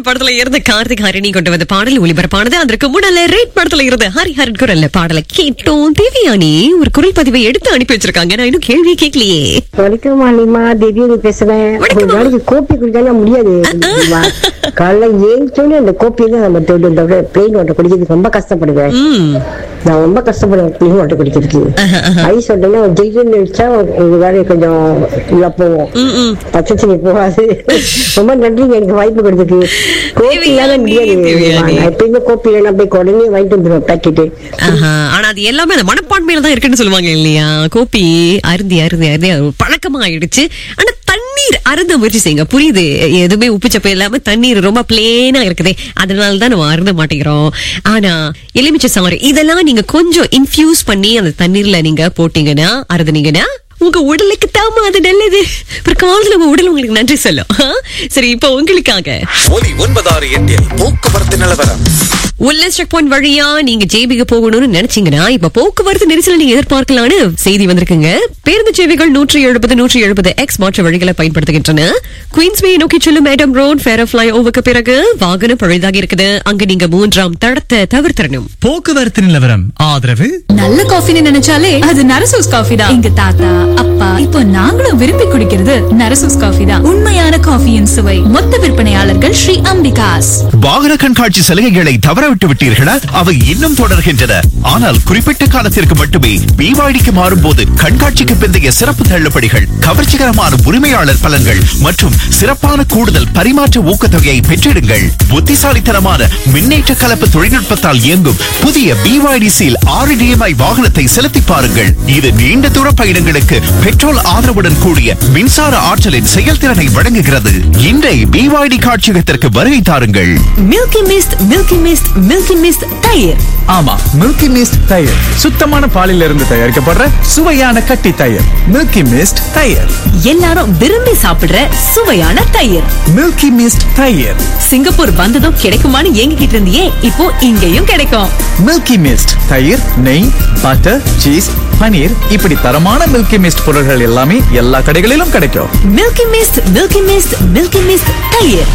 படத்துல இருந்து கார்த்திக் ஹரிணி கொண்டு வந்த பாடல் ஒளிபரப்பானது அதற்கு முன்னால ரேட் படத்துல இருந்து ஹரி ஹரன் குரல்ல பாடலை கேட்டோம் தேவியானி ஒரு குரல் பதிவை எடுத்து அனுப்பி வச்சிருக்காங்க நான் இன்னும் கேள்வியே கேட்கலையே வணக்கம் மாலிமா திடீர்னு பேசுறேன் வணக்கம். ஒரு நாளைக்கு கோப்பி குடிக்காம முடியாது தெரியுமா? காலைல ஏஞ்சோன்னு அந்த கோப்பி தான் நம்ம தொட்டு பிளெயின் வாட்டர் குடிக்கிறதுக்கு ரொம்ப கஷ்டப்படுவேன் ம் நான் ரொம்ப கஷ்டப்படுவேன் பிளெயின் வாட்டர் குடிக்கிறதுக்கு ஐஸ் வாட்டர்னா ஜெயிலுன்னு வச்சா உங்க வேலையை கொஞ்சம் இதா போவோம் ம், ம். பச்சை தண்ணி போகாது ரொம்ப நன்றிங்க எனக்கு வாய்ப்பு கொடுத்ததுக்கு கோப்பி இல்லாத முடியாது தேவையானி. நான் எப்பயுமே கோப்பி இல்லைன்னா போய் உடனே வாங்கிட்டு வந்துடுவேன் பேக்கெட்டு ஆஹா, ஆனா அது எல்லாமே அந்த மனப்பான்மையில தான் இருக்குன்னு சொல்லுவாங்க இல்லையா கோப்பி அருந்தி அருந்தி அருந்தி அது ஒரு பழக்கமா ஆயிடுச்சு ஆனா தண்ணீர் அருந்த முயற்சி செய்யுங்க புரியுது எதுவுமே உப்பு சப்பை இல்லாம தண்ணீர் ரொம்ப பிளேனா இருக்குதே அதனால தான் நம்ம அருந்த மாட்டேங்கிறோம் ஆனா எலுமிச்சை சாறு இதெல்லாம் நீங்க கொஞ்சம் இன்ஃபியூஸ் பண்ணி அந்த தண்ணீர்ல நீங்க போட்டீங்கன்னா அருந்துனீங்கன்னா உங்க உடலுக்கு தாமா அது நல்லது ஒரு காலத்துல உங்க உடல் உங்களுக்கு நன்றி சொல்லும் ஆ? சரி இப்போ உங்களுக்காக ஒலி ஒன்பதாறு எட்டில் போக்குவரத்து நிலவரம் உல்லஸ் செக் பாயிண்ட் வழியா நீங்க ஜேபிக்கு போகணும்னு நினைச்சீங்கன்னா இப்ப போக்குவரத்து நெரிசலை நீங்க எதிர்பார்க்கலாம்னு செய்தி வந்திருக்குங்க பேருந்து சேவைகள் நூற்றி எழுபது நூற்றி எழுபது எக்ஸ் மாற்று வழிகளை பயன்படுத்துகின்றன குயின்ஸ்வே நோக்கி செல்லும் மேடம் ரோட் ஃபேர ஃபிளை ஓவருக்கு பிறகு வாகனம் பழுதாகி இருக்குது அங்க நீங்க மூன்றாம் தடத்தை தவிர்த்திடணும் போக்குவரத்து நிலவரம் ஆதரவு நல்ல காஃபின்னு நினைச்சாலே அது நரசூஸ் காஃபி தான் எங்க தாத்தா அப்பா இப்போ நாங்களும் விரும்பி குடிக்கிறது நரசூஸ் காஃபி தான் உண்மையான காஃபியின் சுவை மொத்த விற்பனையாளர்கள் ஸ்ரீ அம்பிகாஸ் வாகன கண்காட்சி சலுகைகளை தவறவிட்டு விட்டீர்களா அவை இன்னும் தொடர்கின்றன ஆனால் குறிப்பிட்ட காலத்திற்கு மட்டுமே பிவாடிக்கு மாறும்போது கண்காட்சிக்கு பிந்தைய சிறப்பு தள்ளுபடிகள் கவர்ச்சிகரமான உரிமையாளர் பலன்கள் மற்றும் சிறப்பான கூடுதல் பரிமாற்ற ஊக்கத்தொகையை பெற்றிடுங்கள் புத்திசாலித்தனமான மின்னேற்ற கலப்பு தொழில்நுட்பத்தால் இயங்கும் புதிய பிவாய்டி சீல் ஆறு டிஎம்ஐ வாகனத்தை செலுத்தி பாருங்கள் இது நீண்ட தூர பயணங்களுக்கு பெட்ரோல் ஆதரவுடன் கூடிய மின்சார ஆற்றலின் செயல்திறனை வழங்குகிறது இன்றை பிவாய்டி காட்சியகத்திற்கு வருகை தாருங்கள் Milky Mist Milky Mist Milky Mist தயிர் ஆமா மில்கி மிஸ்ட் தயிர் சுத்தமான பாலில் இருந்து தயாரிக்கப்படுற சுவையான கட்டி தயிர் மில்கி மிஸ்ட் தயிர் எல்லாரும் விரும்பி சாப்பிடுற சுவையான தயிர் மில்கி மிஸ்ட் தயிர் சிங்கப்பூர் வந்ததும் கிடைக்குமான்னு ஏங்கிக்கிட்டு இருந்தியே இப்போ இங்கேயும் கிடைக்கும் மில்கி மிஸ்ட் தயிர் நெய் பட்டர் சீஸ் பனீர் இப்படி தரமான மில்கி மிஸ்ட் பொருட்கள் எல்லாமே எல்லா கடைகளிலும் கிடைக்கும் Milky Mist Milky Mist Milky Mist தயிர்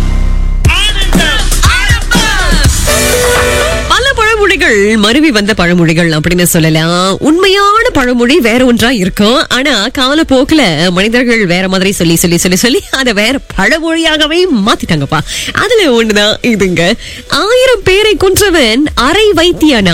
பல பழமொழிகள் மருவி வந்த பழமொழிகள் அப்படின்னு சொல்லலாம் உண்மையான பழமொழி வேற ஒன்றா இருக்கும் ஆனா காலப்போக்குல மனிதர்கள் வேற மாதிரி சொல்லி சொல்லி சொல்லி சொல்லி அதை வேற பழமொழியாகவே மாத்திட்டாங்கப்பா அதுல ஒண்ணுதான் இதுங்க ஆயிரம் பேரை கொன்றவன் அரை வைத்தியானா